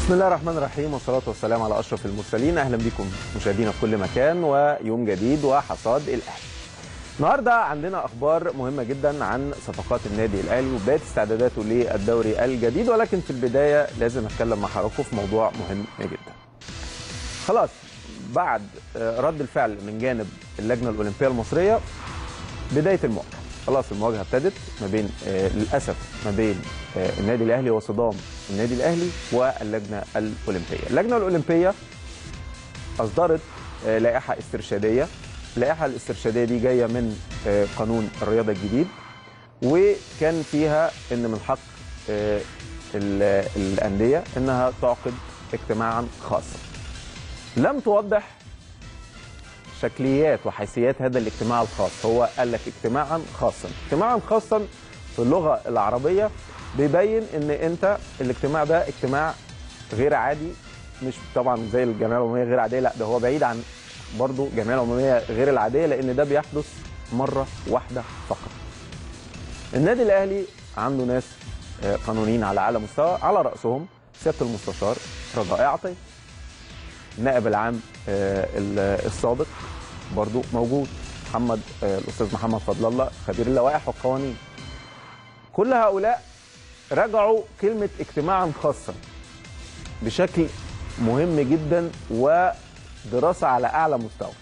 بسم الله الرحمن الرحيم والصلاة والسلام على أشرف المرسلين أهلا بكم مشاهدينا في كل مكان ويوم جديد وحصاد الأهلي النهارده عندنا اخبار مهمه جدا عن صفقات النادي الاهلي وبدايه استعداداته للدوري الجديد ولكن في البدايه لازم اتكلم مع حضراتكم في موضوع مهم جدا. خلاص بعد رد الفعل من جانب اللجنه الاولمبيه المصريه بدايه المواجهه. خلاص المواجهه ابتدت ما بين للاسف ما بين النادي الاهلي وصدام النادي الاهلي واللجنه الاولمبيه. اللجنه الاولمبيه اصدرت لائحه استرشاديه اللائحه الاسترشاديه دي جايه من قانون الرياضه الجديد وكان فيها ان من حق الانديه انها تعقد اجتماعا خاصا. لم توضح شكليات وحيثيات هذا الاجتماع الخاص، هو قال لك اجتماعا خاصا، اجتماعا خاصا في اللغه العربيه بيبين ان انت الاجتماع ده اجتماع غير عادي مش طبعا زي الجمعيه العموميه غير عاديه لا ده هو بعيد عن برضو الجمعيه العموميه غير العاديه لان ده بيحدث مره واحده فقط. النادي الاهلي عنده ناس قانونيين على اعلى مستوى على راسهم سياده المستشار رجاء عطيه. النائب العام السابق برضو موجود محمد الاستاذ محمد فضل الله خبير اللوائح والقوانين. كل هؤلاء رجعوا كلمه اجتماعا خاصا بشكل مهم جدا و دراسه على اعلى مستوى.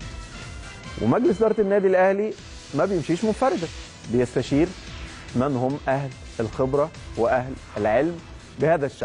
ومجلس اداره النادي الاهلي ما بيمشيش منفردا بيستشير من هم اهل الخبره واهل العلم بهذا الشان.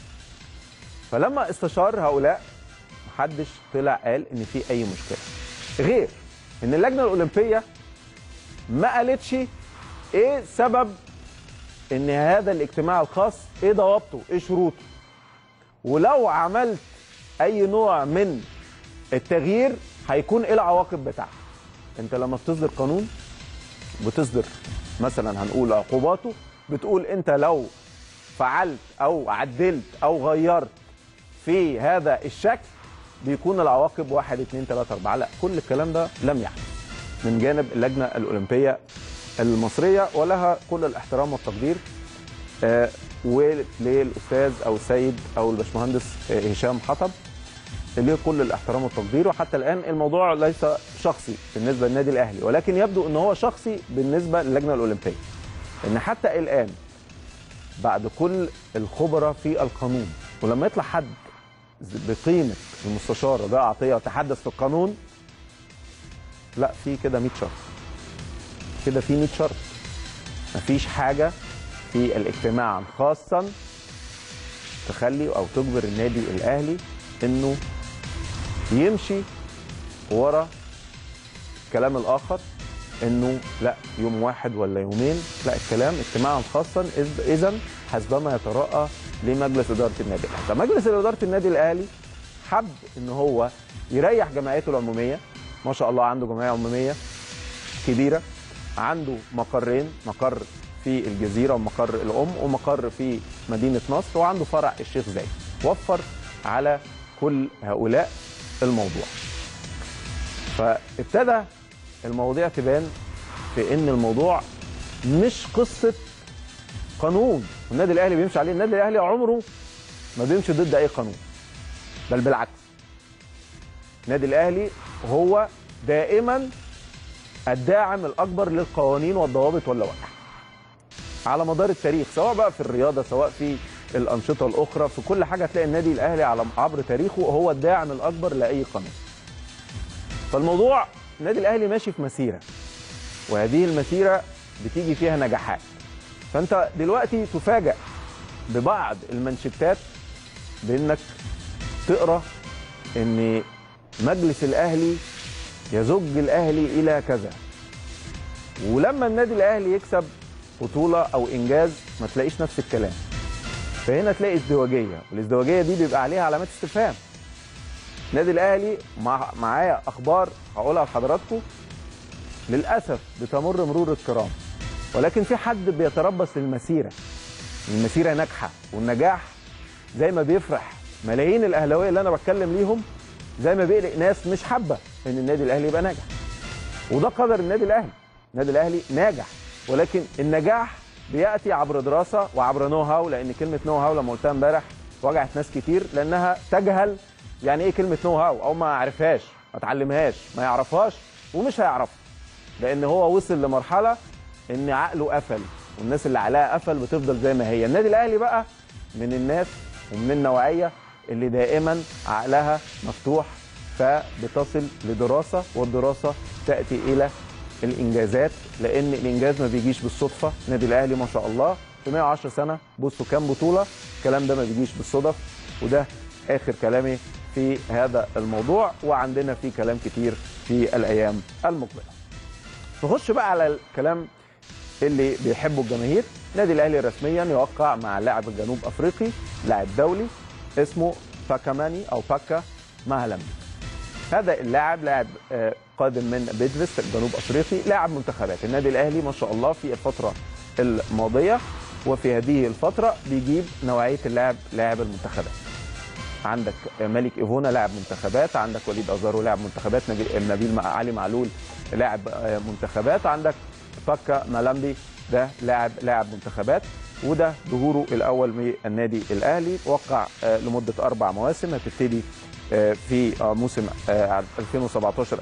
فلما استشار هؤلاء محدش طلع قال ان في اي مشكله. غير ان اللجنه الاولمبيه ما قالتش ايه سبب ان هذا الاجتماع الخاص ايه ضوابطه؟ ايه شروطه؟ ولو عملت اي نوع من التغيير هيكون ايه العواقب بتاعته انت لما بتصدر قانون بتصدر مثلا هنقول عقوباته بتقول انت لو فعلت او عدلت او غيرت في هذا الشكل بيكون العواقب واحد اتنين تلاته اربعه لا كل الكلام ده لم يحدث من جانب اللجنه الاولمبيه المصريه ولها كل الاحترام والتقدير آه وللاستاذ او السيد او الباشمهندس هشام حطب ليه كل الاحترام والتقدير وحتى الان الموضوع ليس شخصي بالنسبه للنادي الاهلي ولكن يبدو ان هو شخصي بالنسبه للجنه الاولمبيه ان حتى الان بعد كل الخبراء في القانون ولما يطلع حد بقيمه المستشار رجاء عطيه وتحدث في القانون لا في كده 100 شرط كده في 100 شرط مفيش حاجه في الاجتماع خاصا تخلي او تجبر النادي الاهلي انه يمشي ورا الكلام الاخر انه لا يوم واحد ولا يومين لا الكلام اجتماعا خاصا اذا حسبما يتراءى لمجلس اداره النادي الاهلي فمجلس اداره النادي الاهلي حب ان هو يريح جمعيته العموميه ما شاء الله عنده جمعيه عموميه كبيره عنده مقرين مقر في الجزيره ومقر الام ومقر في مدينه نصر وعنده فرع الشيخ زايد وفر على كل هؤلاء الموضوع فابتدى المواضيع تبان في ان الموضوع مش قصه قانون النادي الاهلي بيمشي عليه النادي الاهلي عمره ما بيمشي ضد اي قانون بل بالعكس النادي الاهلي هو دائما الداعم الاكبر للقوانين والضوابط واللوائح على مدار التاريخ سواء بقى في الرياضه سواء في الانشطه الاخرى في كل حاجه تلاقي النادي الاهلي على عبر تاريخه هو الداعم الاكبر لاي قانون. فالموضوع النادي الاهلي ماشي في مسيره وهذه المسيره بتيجي فيها نجاحات. فانت دلوقتي تفاجأ ببعض المنشتات بانك تقرا ان مجلس الاهلي يزج الاهلي الى كذا. ولما النادي الاهلي يكسب بطوله او انجاز ما تلاقيش نفس الكلام. فهنا تلاقي ازدواجيه والازدواجيه دي بيبقى عليها علامات استفهام النادي الاهلي مع معايا اخبار هقولها لحضراتكم للاسف بتمر مرور الكرام ولكن في حد بيتربص للمسيره المسيره ناجحه والنجاح زي ما بيفرح ملايين الاهلاويه اللي انا بتكلم ليهم زي ما بيقلق ناس مش حابه ان النادي الاهلي يبقى ناجح وده قدر النادي الاهلي النادي الاهلي ناجح ولكن النجاح بياتي عبر دراسه وعبر نو هاو لان كلمه نو هاو لما قلتها امبارح وجعت ناس كتير لانها تجهل يعني ايه كلمه نو هاو او ما عرفهاش ما اتعلمهاش ما يعرفهاش ومش هيعرفها لان هو وصل لمرحله ان عقله قفل والناس اللي عقلها قفل بتفضل زي ما هي النادي الاهلي بقى من الناس ومن النوعيه اللي دائما عقلها مفتوح فبتصل لدراسه والدراسه تاتي الى الانجازات لان الانجاز ما بيجيش بالصدفه النادي الاهلي ما شاء الله في 110 سنه بصوا كام بطوله الكلام ده ما بيجيش بالصدف وده اخر كلامي في هذا الموضوع وعندنا فيه كلام كتير في الايام المقبله نخش بقى على الكلام اللي بيحبه الجماهير النادي الاهلي رسميا يوقع مع لاعب الجنوب افريقي لاعب دولي اسمه باكاماني او باكا مهلم هذا اللاعب لاعب آه، قادم من بيدفست الجنوب افريقي لاعب منتخبات النادي الاهلي ما شاء الله في الفتره الماضيه وفي هذه الفتره بيجيب نوعيه اللاعب لاعب المنتخبات عندك ملك ايفونا لاعب منتخبات عندك وليد ازارو لاعب منتخبات نبيل نبيل مع- علي معلول لاعب آه، منتخبات عندك باكا مالامبي ده لاعب لاعب منتخبات وده ظهوره الاول من النادي الاهلي وقع آه، لمده اربع مواسم هتبتدي آه، في آه، موسم آه، 2017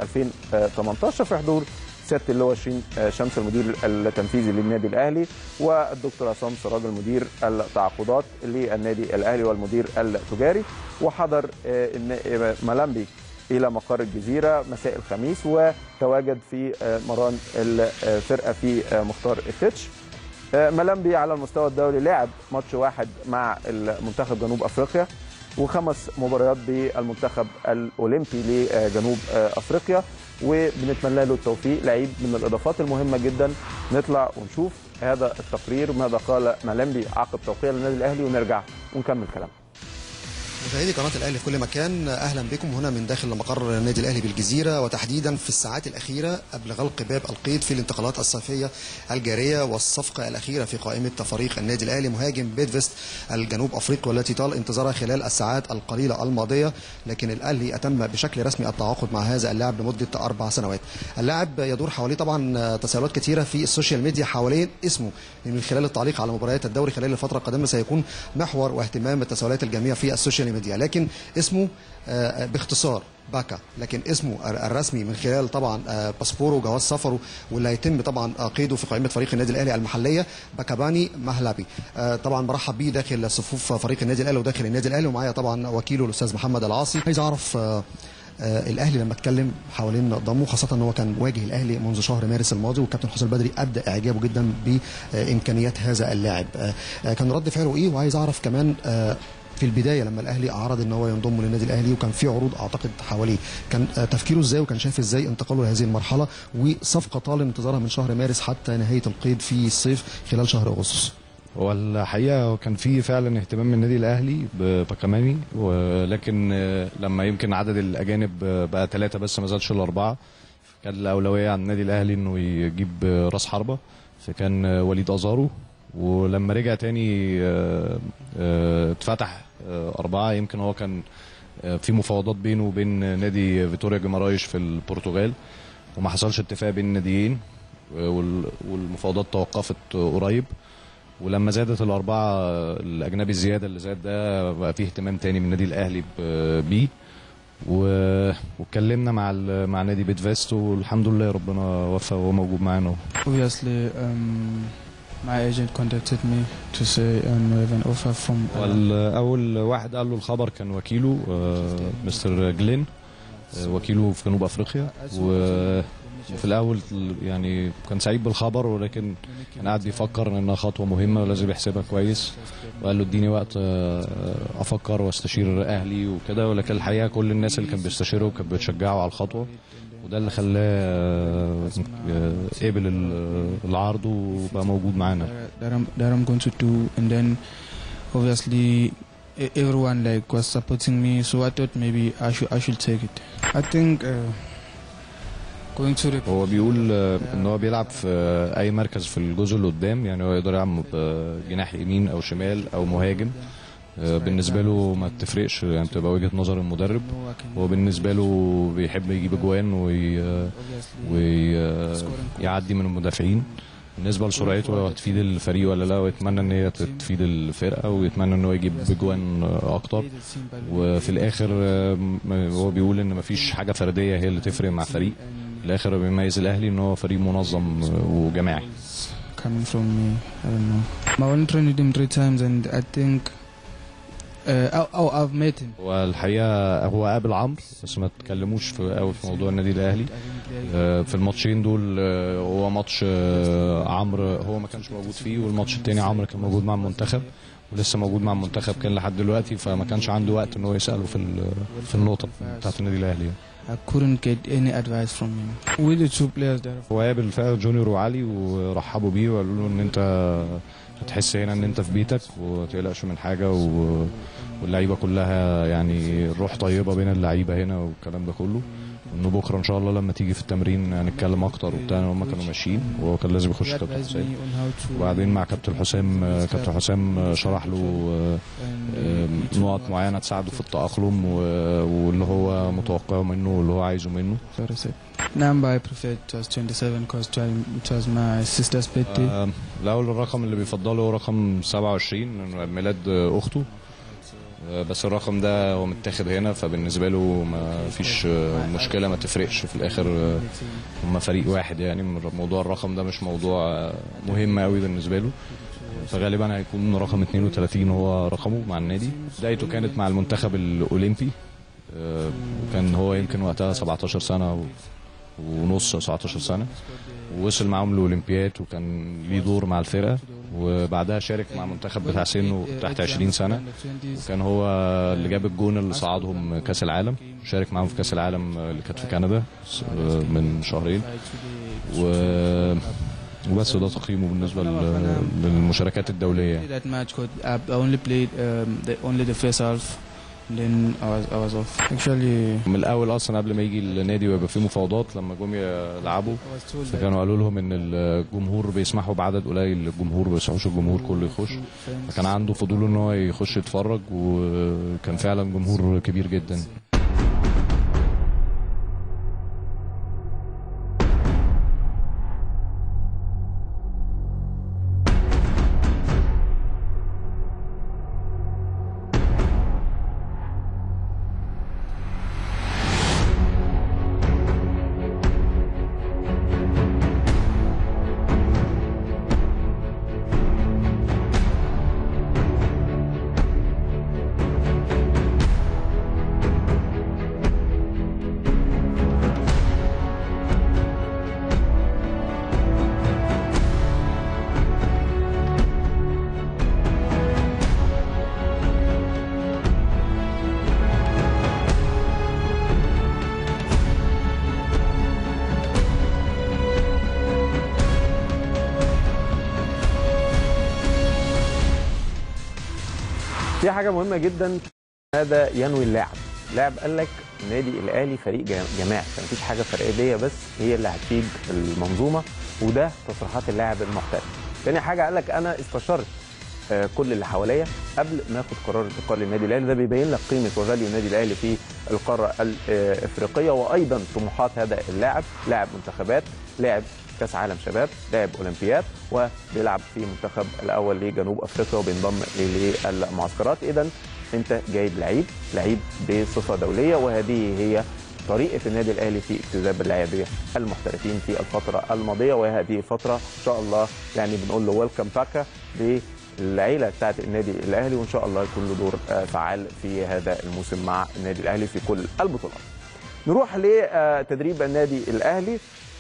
2018 في حضور سياده اللواء شين آه، شمس المدير التنفيذي للنادي الاهلي والدكتور عصام سراج المدير التعاقدات للنادي الاهلي والمدير التجاري وحضر آه، النا- آه، ملامبي الى مقر الجزيره مساء الخميس وتواجد في آه، مران الفرقه في آه، مختار التتش آه، ملامبي على المستوى الدولي لعب ماتش واحد مع المنتخب جنوب افريقيا وخمس مباريات بالمنتخب الاولمبي لجنوب آه، افريقيا وبنتمنى له التوفيق لعيب من الاضافات المهمه جدا نطلع ونشوف هذا التقرير ماذا قال ملامبي عقب توقيع للنادي الاهلي ونرجع ونكمل كلامنا مشاهدي قناة الأهلي في كل مكان أهلا بكم هنا من داخل مقر النادي الأهلي بالجزيرة وتحديدا في الساعات الأخيرة قبل غلق باب القيد في الانتقالات الصيفية الجارية والصفقة الأخيرة في قائمة فريق النادي الأهلي مهاجم بيدفست الجنوب أفريقي والتي طال انتظارها خلال الساعات القليلة الماضية لكن الأهلي أتم بشكل رسمي التعاقد مع هذا اللاعب لمدة أربع سنوات اللاعب يدور حواليه طبعا تساؤلات كثيرة في السوشيال ميديا حوالين اسمه من خلال التعليق على مباريات الدوري خلال الفترة القادمة سيكون محور واهتمام التساؤلات الجميع في السوشيال ميديا لكن اسمه آه، باختصار باكا لكن اسمه الرسمي من خلال طبعا آه، باسبوره وجواز سفره واللي هيتم طبعا آه، قيده في قائمه فريق النادي الاهلي المحليه باكاباني مهلبي آه، طبعا برحب بيه داخل صفوف فريق النادي الاهلي وداخل النادي الاهلي ومعايا طبعا وكيله الاستاذ محمد العاصي عايز اعرف آه، آه، الاهلي لما اتكلم حوالين ضمه خاصه ان هو كان واجه الاهلي منذ شهر مارس الماضي والكابتن حسام البدري ابدا اعجابه جدا بامكانيات هذا اللاعب آه، آه، كان رد فعله ايه وعايز اعرف كمان آه، في البدايه لما الاهلي اعرض ان هو ينضم للنادي الاهلي وكان في عروض اعتقد حواليه كان آه، تفكيره ازاي وكان شايف ازاي انتقاله لهذه المرحله وصفقه طال انتظارها من شهر مارس حتى نهايه القيد في الصيف خلال شهر اغسطس هو الحقيقه كان في فعلا اهتمام من النادي الاهلي بباكاماني ولكن آه، لما يمكن عدد الاجانب آه، بقى ثلاثه بس ما زادش الاربعه كان الاولويه على النادي الاهلي انه يجيب آه، راس حربه فكان آه، وليد ازارو ولما رجع تاني آه، آه، اتفتح آه، اربعه يمكن هو كان آه، في مفاوضات بينه وبين نادي فيتوريا جيمارايش في البرتغال وما حصلش اتفاق بين الناديين آه، وال- والمفاوضات توقفت آه، قريب ولما زادت الأربعة الأجنبي الزيادة اللي زاد ده بقى فيه اهتمام تاني من النادي الأهلي ب- بيه و- واتكلمنا مع ال- مع نادي بيتفيست والحمد لله ربنا وفق وهو موجود معانا اهو. Obviously, um, my agent contacted me to say um, we have an offer from. uh, والأول واحد قال له الخبر كان وكيله آه، مستر جلين آه، وكيله في جنوب أفريقيا و- وفي الأول يعني كان سعيد بالخبر ولكن كان قاعد بيفكر انها خطوه مهمه ولازم يحسبها كويس وقال له اديني وقت آه، افكر واستشير اهلي وكده ولكن الحقيقه كل الناس اللي كان بيستشيره كانت بتشجعه على الخطوه وده اللي خلاه آه، آه، قبل ال- العرض وبقى موجود معانا that I'm that I'm going to do, and then obviously e- everyone like was supporting me, so I thought maybe I should I should take it. I think uh, going to the هو بيقول آه، ان هو بيلعب في آه، اي مركز في الجزء اللي قدام يعني هو يقدر يلعب بجناح يمين او شمال او مهاجم آه، بالنسبه له ما تفرقش يعني تبقى وجهه نظر المدرب know I can هو بالنسبه له بيحب يجيب اجوان وي obviously ويعدي من المدافعين بالنسبه لسرعته هتفيد الفريق ولا لا ويتمنى ان هي تفيد الفرقه ويتمنى ان هو يجيب بجوان اكتر وفي الاخر آم، هو بيقول ان مفيش حاجه فرديه هي اللي تفرق مع فريق في الاخر بيميز الاهلي ان هو فريق منظم وجماعي coming from me. I don't know. My one trained with him three times, and I think. Uh, oh, oh, I've met him. هو الحقيقه هو قابل عمرو بس ما اتكلموش في قوي في موضوع النادي الاهلي آه، في الماتشين دول آه، هو ماتش آه، عمرو هو ما كانش موجود فيه والماتش التاني عمرو كان موجود مع المنتخب ولسه موجود مع المنتخب كان لحد دلوقتي فما كانش عنده وقت ان هو يساله في ال- في النقطه بتاعت النادي الاهلي يعني. I couldn't get any advice from him. With the two players that هو قابل فعلا جونيور وعلي ورحبوا بيه وقالوا له ان انت هتحس هنا ان انت في بيتك وما تقلقش من حاجه و... واللعيبه كلها يعني الروح طيبه بين اللعيبه هنا والكلام ده كله انه بكره ان شاء الله لما تيجي في التمرين هنتكلم اكتر وبتاع هم كانوا ماشيين وهو كان لازم يخش he كابتن advised حسام me on how to. وبعدين مع كابتن حسام آه، كابتن حسام آه، شرح له آه، and, آه، uh, each نقط one معينه تساعده في التاقلم و- واللي هو متوقعه منه واللي هو عايزه منه So to say. Number I preferred was 27 because it was my sister's birthday. آه، الاول الرقم اللي بيفضله هو رقم 27 إنه عيد ميلاد آه، اخته آه، بس الرقم ده هو متاخد هنا فبالنسبه له ما فيش آه، مشكله ما تفرقش في الاخر آه، هم فريق واحد يعني موضوع الرقم ده مش موضوع آه، مهم قوي بالنسبه له فغالبا هيكون رقم 32 هو رقمه مع النادي بدايته كانت مع المنتخب الاولمبي آه، وكان هو يمكن وقتها 17 سنه و- ونص 17 سنه ووصل معاهم الاولمبياد وكان ليه دور مع الفرقه وبعدها شارك مع منتخب بتاع سنه تحت 20 سنه وكان هو اللي جاب الجون اللي صعدهم كاس العالم شارك معاهم في كاس العالم اللي كانت في كندا من شهرين و وبس ده تقييمه بالنسبه لل- للمشاركات الدوليه يعني. That match, could, I only played um, the, only the first half. Then I was I was off. Actually, من الاول اصلا قبل ما يجي النادي ويبقى فيه مفاوضات لما جم يلعبوا I was told فكانوا قالوا لهم ان الجمهور بيسمحوا بعدد قليل للجمهور ما بيسمحوش الجمهور كله يخش فكان عنده فضول ان هو يخش يتفرج وكان فعلا جمهور كبير جدا في حاجه مهمه جدا ماذا ينوي اللاعب اللاعب قال لك النادي الاهلي فريق جا- جماعي فمفيش حاجه فرديه بس هي اللي هتفيد المنظومه وده تصريحات اللاعب المحترف تاني حاجه قال لك انا استشرت آه، كل اللي حواليا قبل ما اخد قرار انتقال للنادي الاهلي ده بيبين لك قيمه وفاليو النادي الاهلي في القاره الافريقيه وايضا طموحات هذا اللاعب لاعب منتخبات لاعب كاس عالم شباب لاعب اولمبياد وبيلعب في منتخب الاول لجنوب افريقيا وبينضم للمعسكرات اذا انت جايب لعيب لعيب بصفه دوليه وهذه هي طريقه النادي الاهلي في اجتذاب اللاعبين المحترفين في الفتره الماضيه وهذه فتره ان شاء الله يعني بنقول له ويلكم باكا للعيله بتاعت النادي الاهلي وان شاء الله يكون له دور آه، فعال في هذا الموسم مع النادي الاهلي في كل البطولات. نروح لتدريب النادي الاهلي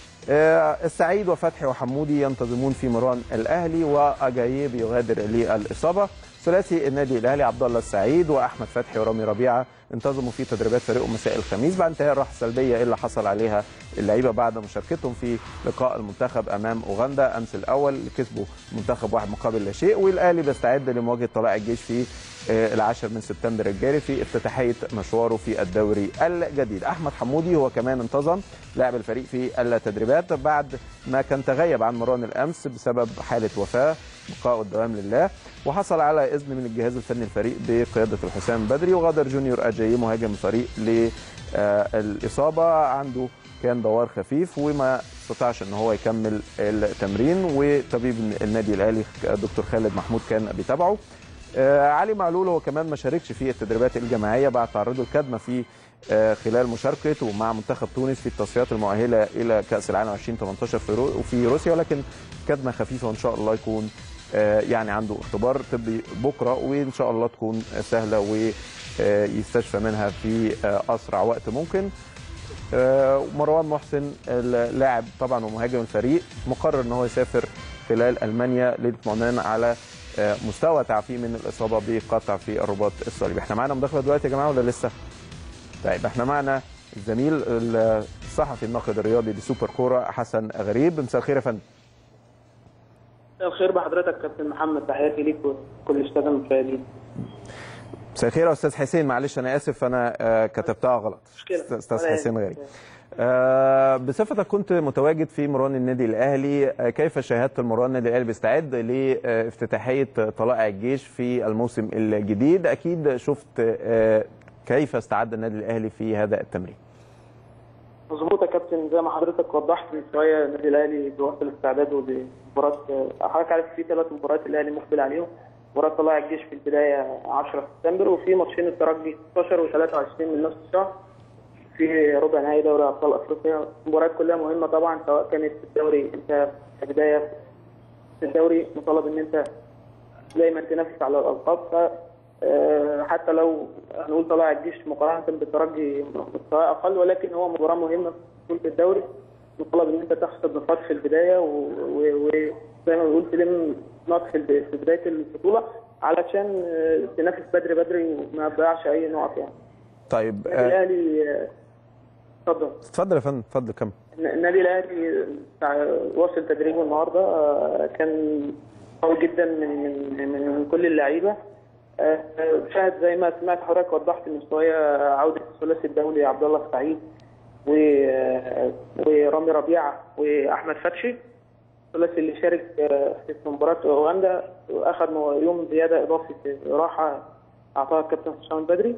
آه، السعيد وفتحي وحمودي ينتظمون في مران الاهلي واجايب يغادر للاصابه ثلاثي النادي الاهلي عبد الله السعيد واحمد فتحي ورامي ربيعه انتظموا في تدريبات فريقهم مساء الخميس بعد انتهاء الراحه السلبيه اللي حصل عليها اللعيبه بعد مشاركتهم في لقاء المنتخب امام اوغندا امس الاول اللي كسبوا منتخب واحد مقابل لا شيء والاهلي بيستعد لمواجهه طلائع الجيش في آه، العاشر من سبتمبر الجاري في افتتاحيه مشواره في الدوري الجديد احمد حمودي هو كمان انتظم لاعب الفريق في التدريبات بعد ما كان تغيب عن مران الامس بسبب حاله وفاه بقاء الدوام لله وحصل على اذن من الجهاز الفني الفريق بقياده الحسام بدري وغادر جونيور اجاي مهاجم الفريق للاصابه عنده كان دوار خفيف وما استطاعش ان هو يكمل التمرين وطبيب النادي الاهلي دكتور خالد محمود كان بيتابعه آه، علي معلول هو كمان ما شاركش في التدريبات الجماعيه بعد تعرضه لكدمه في آه، خلال مشاركته مع منتخب تونس في التصفيات المؤهله الى كاس العالم 2018 في رو- في روسيا ولكن كدمه خفيفه وان شاء الله يكون آه، يعني عنده اختبار طبي بكره وان شاء الله تكون سهله ويستشفى منها في آه، اسرع وقت ممكن آه، مروان محسن اللاعب طبعا ومهاجم الفريق مقرر ان هو يسافر خلال المانيا للاطمئنان على آه، مستوى تعافيه من الاصابه بقطع في الرباط الصليبي احنا معانا مداخله دلوقتي يا جماعه ولا لسه طيب احنا معنا الزميل الصحفي الناقد الرياضي لسوبر كوره حسن غريب مساء الخير يا فندم مساء الخير بحضرتك كابتن محمد تحياتي ليك وكل الساده المشاهدين مساء الخير يا استاذ حسين معلش انا اسف انا آه، كتبتها غلط مشكلة. استاذ ولا حسين يهمك. غريب آه، بصفتك كنت متواجد في مران النادي الاهلي آه، كيف شاهدت المران النادي الاهلي بيستعد لافتتاحيه طلائع الجيش في الموسم الجديد اكيد شفت آه، كيف استعد النادي الاهلي في هذا التمرين مظبوط يا كابتن زي ما حضرتك وضحت من شويه النادي الاهلي بيواصل استعداده لمباراه حضرتك عارف في ثلاث مباريات الاهلي مقبل عليهم مباراه طلائع الجيش في البدايه 10 سبتمبر وفي ماتشين الترجي 16 و23 من نفس الشهر في ربع نهائي دوري ابطال افريقيا المباريات كلها مهمه طبعا سواء كانت في الدوري انت كبدايه في الدوري مطالب ان انت دايما تنافس على الالقاب ف آه، حتى لو هنقول طلائع الجيش مقارنه بالترجي مستواه اقل ولكن هو مباراه مهمه في بطوله الدوري مطالب ان انت تحصد نقاط في البدايه وزي ما بنقول تلم نقط في الب- في بدايه البطوله علشان آه، تنافس بدري بدري وما تضيعش اي نقط يعني. طيب النادي آه، الاهلي آه، اتفضل اتفضل يا فندم اتفضل كمل النادي الاهلي بتاع- واصل تدريبه النهارده آه، كان قوي جدا من من من, من كل اللعيبه آه، آه، شاهد زي ما سمعت حضرتك وضحت من شويه عوده الثلاثي الدولي عبد الله السعيد و- آه، ورامي ربيعه واحمد فتشي الثلاثي اللي شارك آه، في مباراه اوغندا واخذ يوم زياده اضافي راحه اعطاها الكابتن حسام البدري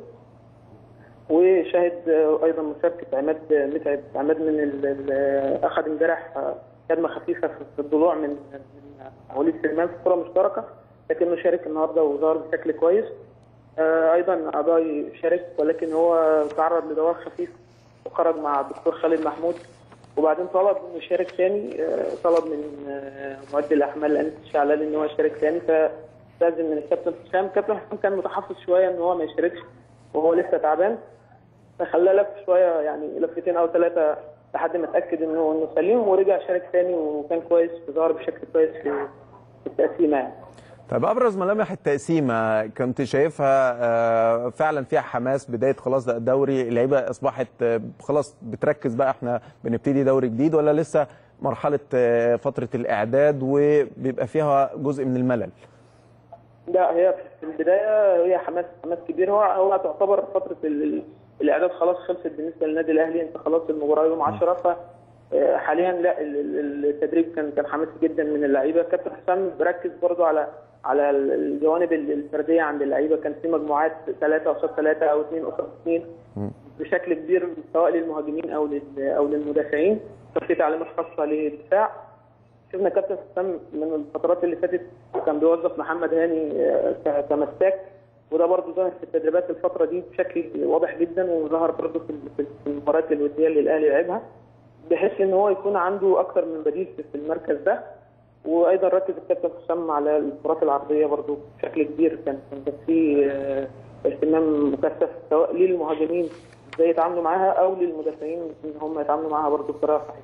وشاهد آه، ايضا مشاركه عماد متعب عماد من ال- ال- اخذ امبارح آه، كدمه خفيفه في الضلوع من من وليد سليمان في كره مشتركه لكنه شارك النهارده وظهر بشكل كويس آه، ايضا اداي شارك ولكن هو تعرض لدوار خفيف وخرج مع الدكتور خالد محمود وبعدين طلب انه يشارك ثاني آه، طلب من آه، مؤدي الاحمال انس الشعلالي ان هو يشارك ثاني فاستاذن من الكابتن حسام الكابتن حسام كان متحفظ شويه ان هو ما يشاركش وهو لسه تعبان فخلاه لف شويه يعني لفتين او ثلاثه لحد ما اتاكد انه انه سليم ورجع شارك ثاني وكان كويس وظهر بشكل كويس في في التقسيمه يعني. طيب ابرز ملامح التقسيمه كنت شايفها آه، فعلا فيها حماس بدايه خلاص ده الدوري اللعيبه اصبحت آه، خلاص بتركز بقى احنا بنبتدي دوري جديد ولا لسه مرحله آه، فتره الاعداد وبيبقى فيها جزء من الملل لا هي في البدايه هي حماس حماس كبير هو هو تعتبر فتره ال- ال- الاعداد خلاص خلصت بالنسبه للنادي الاهلي انت خلاص المباراه يوم 10 ف آه، حاليا لا ال- ال- التدريب كان كان حماسي جدا من اللعيبه كابتن حسام بركز برضو على على ال- الجوانب ال- الفرديه عند اللعيبه كان في مجموعات ثلاثه قصاد ثلاثه او اثنين قصاد اثنين بشكل كبير سواء للمهاجمين او لل- او للمدافعين كان في تعليمات خاصه للدفاع شفنا كابتن حسام من الفترات اللي فاتت كان بيوظف محمد هاني آه، ك- كمساك وده برضه ظهر في التدريبات الفتره دي بشكل واضح جدا وظهر برضه في في- في المباريات الوديه اللي الاهلي لعبها بحيث ان هو يكون عنده اكثر من بديل في- في المركز ده وايضا ركز الكابتن حسام على الكرات العرضيه برضه بشكل كبير كان كان في آه، اهتمام مكثف سواء للمهاجمين ازاي يتعاملوا معاها او للمدافعين ان هم يتعاملوا معاها برضه بطريقه صحيحه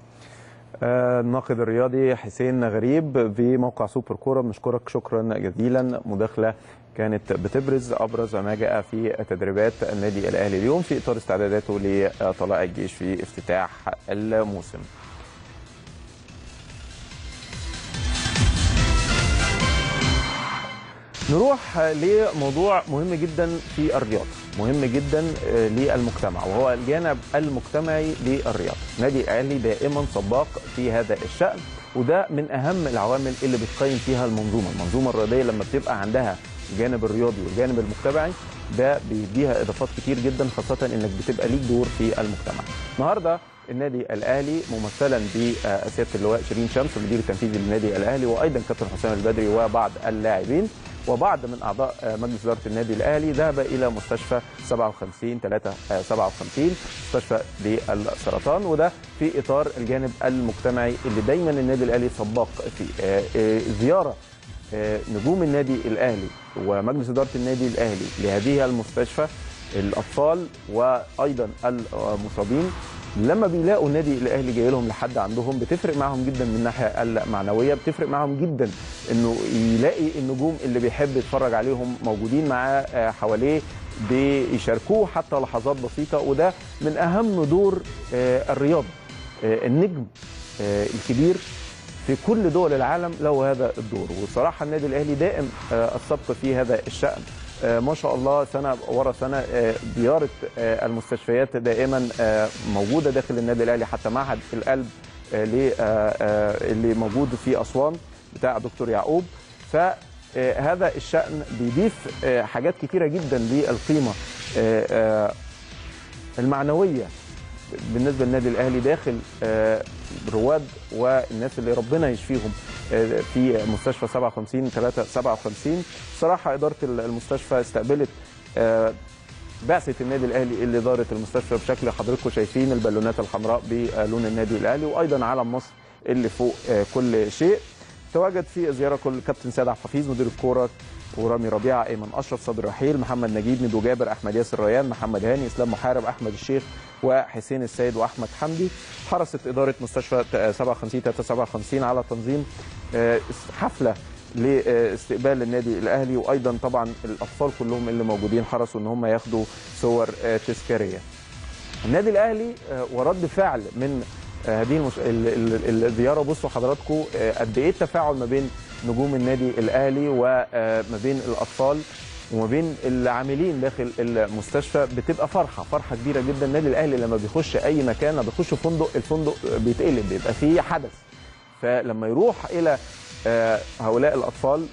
آه، الناقد الرياضي حسين غريب في موقع سوبر كوره بنشكرك شكرا جزيلا مداخله كانت بتبرز ابرز ما جاء في تدريبات النادي الاهلي اليوم في اطار استعداداته لطلائع الجيش في افتتاح الموسم. نروح لموضوع مهم جدا في الرياضه، مهم جدا آه، للمجتمع وهو الجانب المجتمعي للرياضه. نادي الاهلي دائما سباق في هذا الشان وده من اهم العوامل اللي بتقيم فيها المنظومه، المنظومه الرياضيه لما بتبقى عندها الجانب الرياضي والجانب المجتمعي ده بيديها اضافات كتير جدا خاصه انك بتبقى ليك دور في المجتمع. النهارده النادي الاهلي ممثلا بسياده اللواء شيرين شمس المدير التنفيذي للنادي الاهلي وايضا كابتن حسام البدري وبعض اللاعبين وبعض من اعضاء آه، مجلس اداره النادي الاهلي ذهب الى مستشفى 57 3 57 مستشفى للسرطان وده في اطار الجانب المجتمعي اللي دايما النادي الاهلي سباق فيه آه، آه، زياره آه، نجوم النادي الاهلي ومجلس اداره النادي الاهلي لهذه المستشفى الاطفال وايضا المصابين لما بيلاقوا النادي الاهلي جاي لهم لحد عندهم بتفرق معهم جدا من الناحيه المعنويه بتفرق معهم جدا انه يلاقي النجوم اللي بيحب يتفرج عليهم موجودين معاه آه، حواليه بيشاركوه حتى لحظات بسيطه وده من اهم دور آه، الرياضه آه، النجم آه، الكبير في كل دول العالم له هذا الدور وصراحه النادي الاهلي دائم آه، السبق في هذا الشان آه، ما شاء الله سنه ورا سنه آه، زياره آه، المستشفيات دائما آه، موجوده داخل النادي الاهلي حتى معهد القلب آه، ل- آه، آه، اللي موجود في اسوان بتاع دكتور يعقوب فهذا الشان بيضيف آه، حاجات كتيره جدا للقيمه آه، آه، المعنويه بالنسبه للنادي الاهلي داخل آه، رواد والناس اللي ربنا يشفيهم آه، في مستشفى 57 3 57 صراحه اداره المستشفى استقبلت آه، بعثه النادي الاهلي اللي دارت المستشفى بشكل حضراتكم شايفين البالونات الحمراء بلون النادي الاهلي وايضا علم مصر اللي فوق آه، كل شيء تواجد في الزياره كل كابتن سيد عبد الحفيظ مدير الكوره ورامي ربيعه ايمن اشرف صدر رحيل محمد نجيب ندو جابر احمد ياسر ريان محمد هاني اسلام محارب احمد الشيخ وحسين السيد واحمد حمدي حرصت اداره مستشفى 57 357 على تنظيم آه، حفله لاستقبال النادي الاهلي وايضا طبعا الاطفال كلهم اللي موجودين حرصوا ان هم ياخدوا صور آه، تذكاريه النادي الاهلي آه، ورد فعل من آه، هذه المش... ال- ال- الزياره بصوا حضراتكم آه، قد ايه التفاعل ما بين نجوم النادي الاهلي وما بين الاطفال وما بين العاملين داخل المستشفى بتبقى فرحه فرحه كبيره جدا النادي الاهلي لما بيخش اي مكان لما بيخش فندق الفندق بيتقلب بيبقى فيه حدث فلما يروح الى آه، هؤلاء الاطفال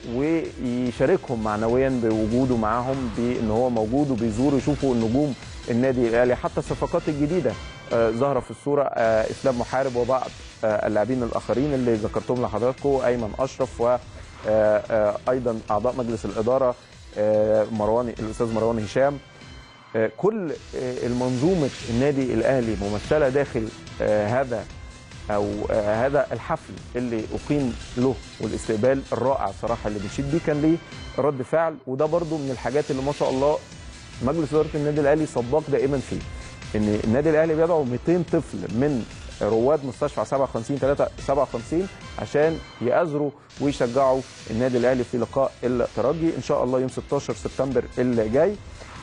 ويشاركهم معنويا بوجوده معاهم بان هو موجود وبيزور يشوفوا نجوم النادي الاهلي حتى الصفقات الجديده آه، ظاهره في الصوره آه، اسلام محارب وبعض آه، اللاعبين الاخرين اللي ذكرتهم لحضراتكم ايمن اشرف و آه، آه، ايضا اعضاء مجلس الاداره آه، مروان الاستاذ مروان هشام آه، كل آه، المنظومه النادي الاهلي ممثله داخل آه، هذا او آه، هذا الحفل اللي اقيم له والاستقبال الرائع صراحه اللي بنشيد بيه كان ليه رد فعل وده برضو من الحاجات اللي ما شاء الله مجلس اداره النادي الاهلي سباق دائما فيه ان النادي الاهلي بيدعو 200 طفل من رواد مستشفى 57 3 57 عشان يأزروا ويشجعوا النادي الاهلي في لقاء الترجي ان شاء الله يوم 16 سبتمبر اللي جاي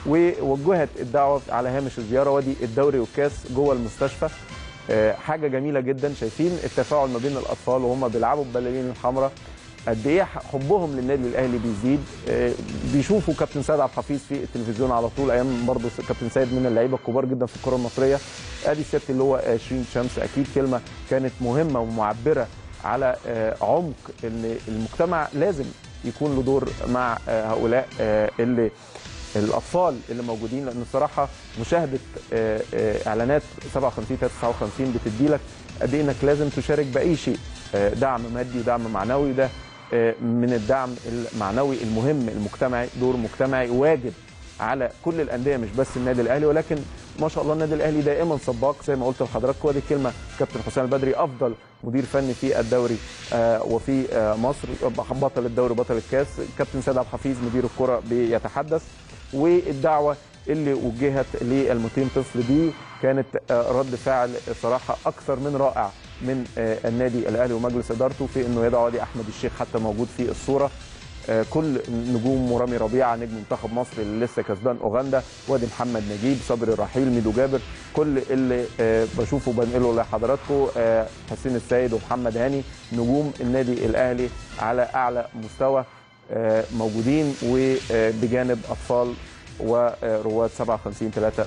ووجهت الدعوه على هامش الزياره وادي الدوري والكاس جوه المستشفى آه، حاجه جميله جدا شايفين التفاعل ما بين الاطفال وهم بيلعبوا بالبلالين الحمراء قد ايه حبهم للنادي الاهلي بيزيد آه، بيشوفوا كابتن سيد عبد الحفيظ في التلفزيون على طول ايام برضه كابتن سيد من اللعيبه الكبار جدا في الكره المصريه ادي سياده اللي هو آه، شيرين شمس اكيد كلمه كانت مهمه ومعبره على آه، عمق ان المجتمع لازم يكون له دور مع آه، هؤلاء آه، اللي الاطفال اللي موجودين لان الصراحه مشاهده آه، آه، اعلانات 57 59 بتدي لك قد ايه انك لازم تشارك باي شيء آه، دعم مادي ودعم معنوي ده آه، من الدعم المعنوي المهم المجتمعي دور مجتمعي واجب على كل الانديه مش بس النادي الاهلي ولكن ما شاء الله النادي الاهلي دائما سباق زي ما قلت لحضراتكم ودي كلمه كابتن حسام البدري افضل مدير فني في الدوري آه، وفي آه، مصر بطل الدوري بطل الكاس كابتن سيد عبد الحفيظ مدير الكره بيتحدث والدعوه اللي وجهت لل 200 طفل دي كانت آه، رد فعل صراحه اكثر من رائع من آه، النادي الاهلي ومجلس ادارته في انه يدعو علي احمد الشيخ حتى موجود في الصوره آه، كل نجوم ورامي ربيعه نجم منتخب مصر اللي لسه كسبان اوغندا وادي محمد نجيب صبري رحيل ميدو جابر كل اللي آه، بشوفه بنقله لحضراتكم آه، حسين السيد ومحمد هاني نجوم النادي الاهلي على اعلى مستوى آه، موجودين وبجانب اطفال ورواد 57 3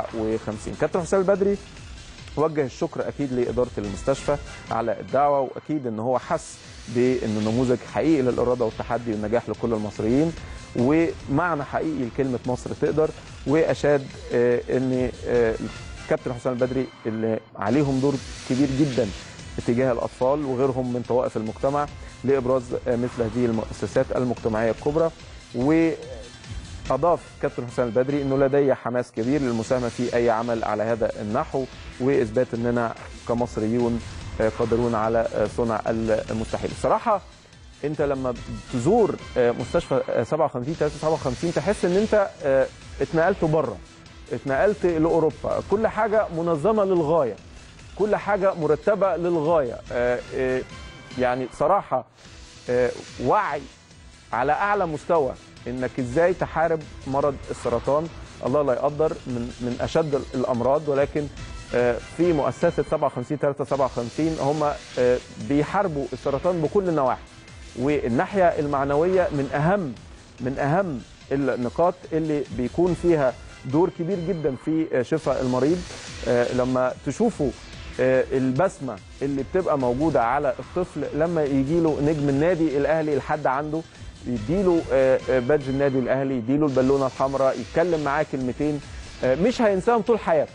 57 كابتن حسام البدري وجه الشكر اكيد لاداره المستشفى على الدعوه واكيد ان هو حس بانه نموذج حقيقي للاراده والتحدي والنجاح لكل المصريين ومعنى حقيقي لكلمه مصر تقدر واشاد آه، ان آه، كابتن حسام البدري اللي عليهم دور كبير جدا اتجاه الاطفال وغيرهم من طوائف المجتمع لابراز مثل هذه المؤسسات المجتمعيه الكبرى واضاف كابتن حسام البدري انه لدي حماس كبير للمساهمه في اي عمل على هذا النحو واثبات اننا كمصريون قادرون على صنع المستحيل الصراحه انت لما تزور مستشفى 57 357 تحس ان انت اتنقلت بره اتنقلت لاوروبا كل حاجه منظمه للغايه كل حاجه مرتبه للغايه يعني صراحه وعي على اعلى مستوى انك ازاي تحارب مرض السرطان الله لا يقدر من من اشد الامراض ولكن في مؤسسه 57 357 هم بيحاربوا السرطان بكل النواحي والناحيه المعنويه من اهم من اهم النقاط اللي بيكون فيها دور كبير جدا في شفاء المريض لما تشوفوا البسمه اللي بتبقى موجوده على الطفل لما يجي له نجم النادي الاهلي لحد عنده يديله بادج النادي الاهلي يديله البالونه الحمراء يتكلم معاه كلمتين مش هينساهم طول حياته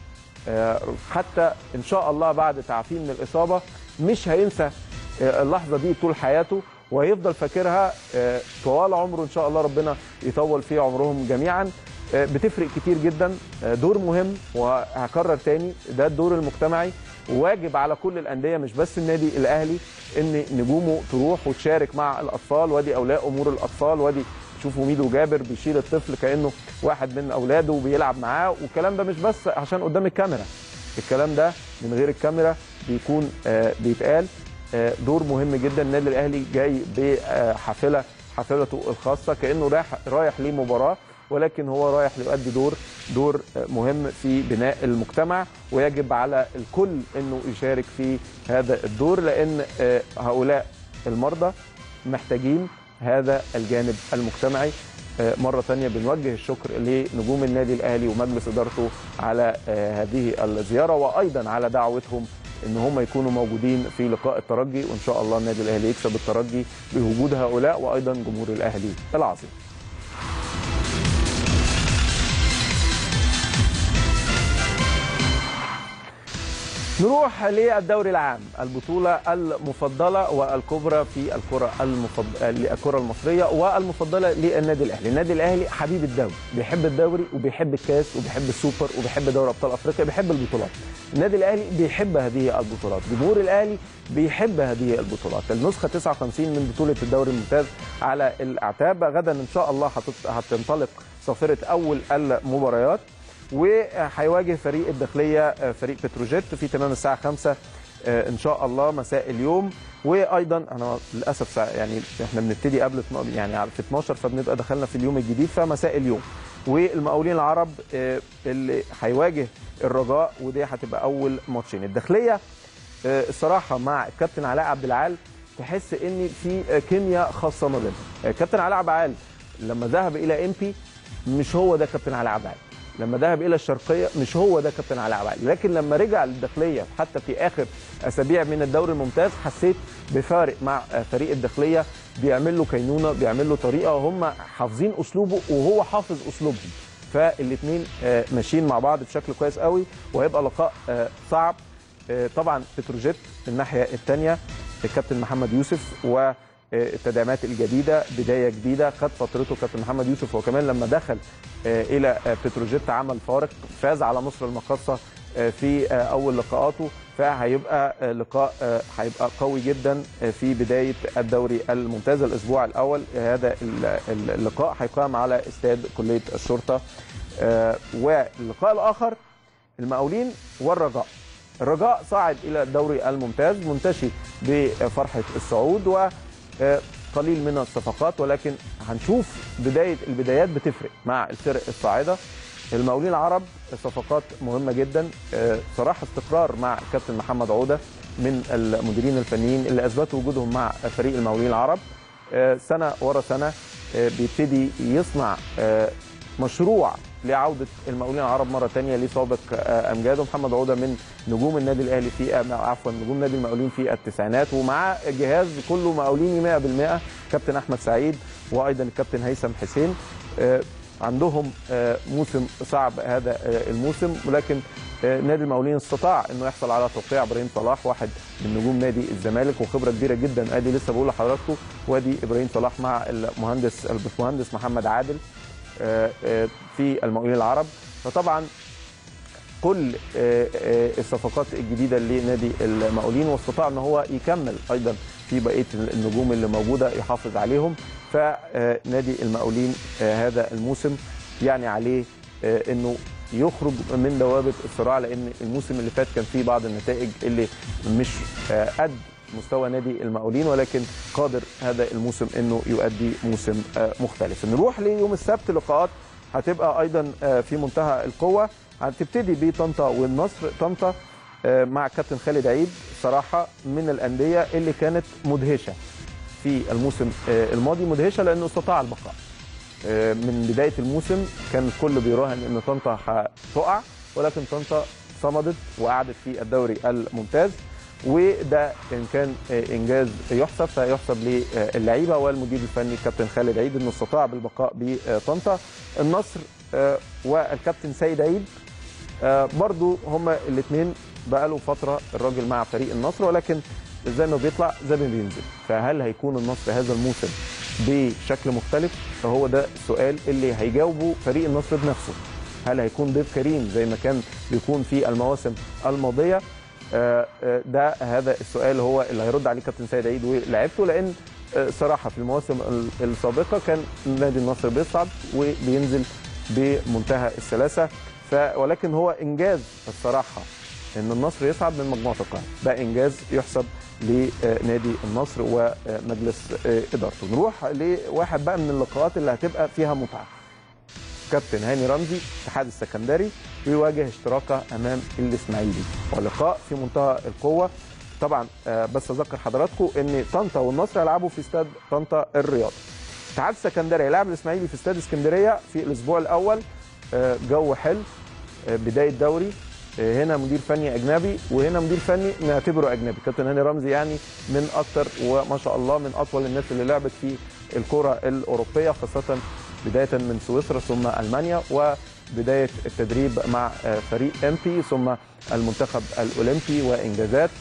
حتى ان شاء الله بعد تعافيه من الاصابه مش هينسى اللحظه دي طول حياته وهيفضل فاكرها طوال عمره ان شاء الله ربنا يطول في عمرهم جميعا بتفرق كتير جدا دور مهم وهكرر تاني ده الدور المجتمعي واجب على كل الانديه مش بس النادي الاهلي ان نجومه تروح وتشارك مع الاطفال وادي اولياء امور الاطفال وادي شوفوا ميدو جابر بيشيل الطفل كانه واحد من اولاده وبيلعب معاه والكلام ده مش بس عشان قدام الكاميرا الكلام ده من غير الكاميرا بيكون بيتقال دور مهم جدا النادي الاهلي جاي بحافله حافلته الخاصه كانه رايح رايح لمباراه ولكن هو رايح ليؤدي دور دور مهم في بناء المجتمع ويجب على الكل انه يشارك في هذا الدور لان هؤلاء المرضى محتاجين هذا الجانب المجتمعي مرة ثانية بنوجه الشكر لنجوم النادي الأهلي ومجلس إدارته على هذه الزيارة وأيضا على دعوتهم ان هم يكونوا موجودين في لقاء الترجي وان شاء الله النادي الاهلي يكسب الترجي بوجود هؤلاء وايضا جمهور الاهلي العظيم. نروح للدوري العام البطولة المفضلة والكبرى في الكرة المفضلة الكرة المصرية والمفضلة للنادي الأهلي، النادي الأهلي حبيب الدوري، بيحب الدوري وبيحب الكاس وبيحب السوبر وبيحب دوري أبطال أفريقيا، بيحب البطولات. النادي الأهلي بيحب هذه البطولات، جمهور الأهلي بيحب هذه البطولات، النسخة 59 من بطولة الدوري الممتاز على الأعتاب، غدا إن شاء الله هتنطلق صافرة أول المباريات وهيواجه فريق الداخليه فريق بتروجيت في تمام الساعه 5 ان شاء الله مساء اليوم وايضا انا للاسف يعني احنا بنبتدي قبل يعني في 12 فبنبقى دخلنا في اليوم الجديد فمساء اليوم والمقاولين العرب اللي هيواجه الرجاء ودي هتبقى اول ماتشين الداخليه الصراحه مع الكابتن علاء عبد العال تحس ان في كيمياء خاصه ما بينهم الكابتن علاء عبد العال لما ذهب الى ام بي مش هو ده كابتن علاء عبد العال لما ذهب الى الشرقيه مش هو ده كابتن علاء عبد لكن لما رجع للداخليه حتى في اخر اسابيع من الدوري الممتاز حسيت بفارق مع فريق الداخليه بيعمل له كينونه بيعمل له طريقه هم حافظين اسلوبه وهو حافظ اسلوبهم فالاثنين ماشيين مع بعض بشكل كويس قوي وهيبقى لقاء صعب طبعا بتروجيت الناحيه الثانيه الكابتن محمد يوسف و التدعيمات الجديده بدايه جديده خد فترته كابتن محمد يوسف هو كمان لما دخل الى بتروجيت عمل فارق فاز على مصر المقاصه في اول لقاءاته فهيبقى لقاء هيبقى قوي جدا في بدايه الدوري الممتاز الاسبوع الاول هذا اللقاء هيقام على استاد كليه الشرطه واللقاء الاخر المقاولين والرجاء الرجاء صعد الى الدوري الممتاز منتشي بفرحه الصعود و قليل من الصفقات ولكن هنشوف بدايه البدايات بتفرق مع الفرق الصاعده المقاولين العرب صفقات مهمه جدا صراحه استقرار مع الكابتن محمد عوده من المديرين الفنيين اللي اثبتوا وجودهم مع فريق المقاولين العرب سنه ورا سنه بيبتدي يصنع مشروع لعوده المقاولين العرب مره ثانيه لسابق امجاده محمد عوده من نجوم النادي الاهلي في عفوا نجوم نادي المقاولين في التسعينات ومعاه جهاز كله مقاوليني 100% كابتن احمد سعيد وايضا الكابتن هيثم حسين عندهم آه، موسم صعب هذا آه، الموسم ولكن آه، نادي المقاولين استطاع انه يحصل على توقيع ابراهيم صلاح واحد من نجوم نادي الزمالك وخبره كبيره جدا ادي لسه بقول لحضراتكم وادي ابراهيم صلاح مع المهندس الباشمهندس محمد عادل آه، آه، في المقاولين العرب فطبعا كل آه، آه، الصفقات الجديده لنادي المقاولين واستطاع ان هو يكمل ايضا في بقيه النجوم اللي موجوده يحافظ عليهم فنادي المقاولين آه، هذا الموسم يعني عليه آه، انه يخرج من دوابه الصراع لان الموسم اللي فات كان فيه بعض النتائج اللي مش آه، قد مستوى نادي المقاولين ولكن قادر هذا الموسم انه يؤدي موسم آه، مختلف نروح ليوم السبت لقاءات هتبقى ايضا آه، في منتهى القوه هتبتدي بطنطا والنصر طنطا آه، مع كابتن خالد عيد صراحه من الانديه اللي كانت مدهشه في الموسم آه، الماضي مدهشه لانه استطاع البقاء آه، من بدايه الموسم كان الكل بيراهن ان طنطا هتقع ولكن طنطا صمدت وقعدت في الدوري الممتاز وده ان كان آه، انجاز يحسب فيحسب للعيبه والمدير الفني كابتن خالد عيد انه استطاع بالبقاء بطنطا النصر آه، والكابتن سيد عيد آه، برضو هما الاثنين بقى له فتره الراجل مع فريق النصر ولكن زي ما بيطلع زي ما بينزل فهل هيكون النصر هذا الموسم بشكل مختلف فهو ده السؤال اللي هيجاوبه فريق النصر بنفسه هل هيكون ضيف كريم زي ما كان بيكون في المواسم الماضيه آه، آه، ده هذا السؤال هو اللي هيرد عليه كابتن سيد عيد ولاعيبته لان آه، صراحه في المواسم ال- السابقه كان نادي النصر بيصعد وبينزل بمنتهى السلاسه ف ولكن هو انجاز الصراحه ان النصر يصعد من مجموعه القاهره ده انجاز يحسب لنادي النصر ومجلس آه، ادارته نروح لواحد بقى من اللقاءات اللي هتبقى فيها متعه كابتن هاني رمزي اتحاد السكندري بيواجه اشتراكه امام الاسماعيلي ولقاء في منتهى القوه طبعا آه، بس اذكر حضراتكم ان طنطا والنصر هيلعبوا في استاد طنطا الرياض اتحاد السكندري هيلاعب الاسماعيلي في استاد اسكندريه في الاسبوع الاول آه، جو حلو آه، بدايه دوري آه، هنا مدير فني اجنبي وهنا مدير فني نعتبره اجنبي كابتن هاني رمزي يعني من اكتر وما شاء الله من اطول الناس اللي لعبت في الكره الاوروبيه خاصه بدايه من سويسرا ثم المانيا وبدايه التدريب مع آه، فريق امبي ثم المنتخب الاولمبي وانجازات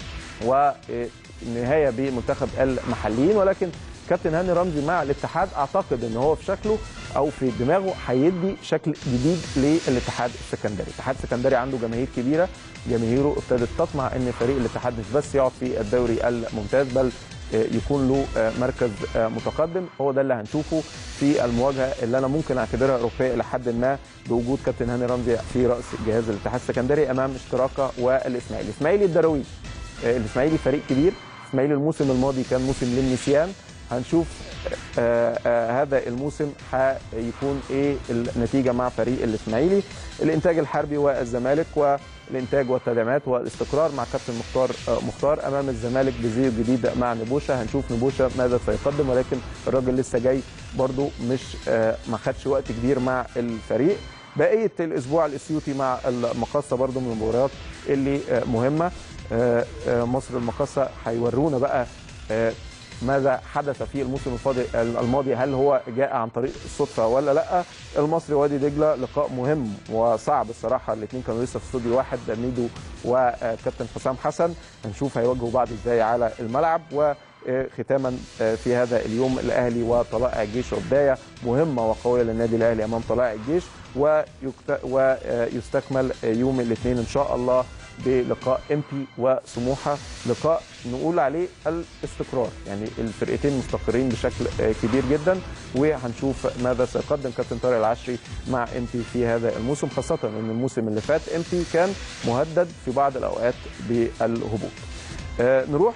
ونهايه بمنتخب المحليين ولكن كابتن هاني رمزي مع الاتحاد اعتقد ان هو في شكله او في دماغه هيدي شكل جديد للاتحاد السكندري، الاتحاد السكندري عنده جماهير كبيره، جماهيره ابتدت تطمع ان فريق الاتحاد مش بس يقعد في الدوري الممتاز بل آه، يكون له آه، مركز آه، متقدم هو ده اللي هنشوفه في المواجهه اللي انا ممكن اعتبرها اوروبيه الى حد ما بوجود كابتن هاني رمزي في راس جهاز الاتحاد السكندري امام اشتراكه والاسماعيلي، الاسماعيلي الدراويش آه، الاسماعيلي فريق كبير الاسماعيلي الموسم الماضي كان موسم للنسيان هنشوف آه آه هذا الموسم هيكون ايه النتيجه مع فريق الاسماعيلي الانتاج الحربي والزمالك والانتاج والتدعيمات والاستقرار مع كابتن مختار آه مختار امام الزمالك بزي جديد مع نبوشه هنشوف نبوشه ماذا سيقدم ولكن الراجل لسه جاي برضو مش آه ما خدش وقت كبير مع الفريق بقيه الاسبوع الاسيوطي مع المقاصه برضو من المباريات اللي آه مهمه آه آه مصر المقاصه هيورونا بقى آه ماذا حدث في الموسم الفاضي الماضي هل هو جاء عن طريق الصدفه ولا لا المصري وادي دجله لقاء مهم وصعب الصراحه الاثنين كانوا لسه في استوديو واحد ميدو وكابتن حسام حسن هنشوف هيواجهوا بعض ازاي على الملعب وختاما في هذا اليوم الاهلي وطلائع الجيش وبدايه مهمه وقويه للنادي الاهلي امام طلائع الجيش ويكت... ويستكمل يوم الاثنين ان شاء الله بلقاء امبي وسموحه لقاء نقول عليه الاستقرار يعني الفرقتين مستقرين بشكل كبير جدا وهنشوف ماذا سيقدم كابتن طارق العشري مع امبي في هذا الموسم خاصه ان الموسم اللي فات امبي كان مهدد في بعض الاوقات بالهبوط آه نروح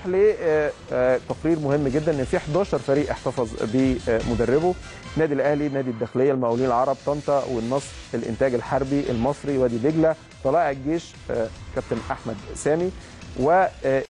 لتقرير مهم جدا ان في 11 فريق احتفظ بمدربه نادي الاهلي نادي الداخليه المقاولين العرب طنطا والنصر الانتاج الحربي المصري وادي دجله طلائع الجيش آه كابتن احمد سامي و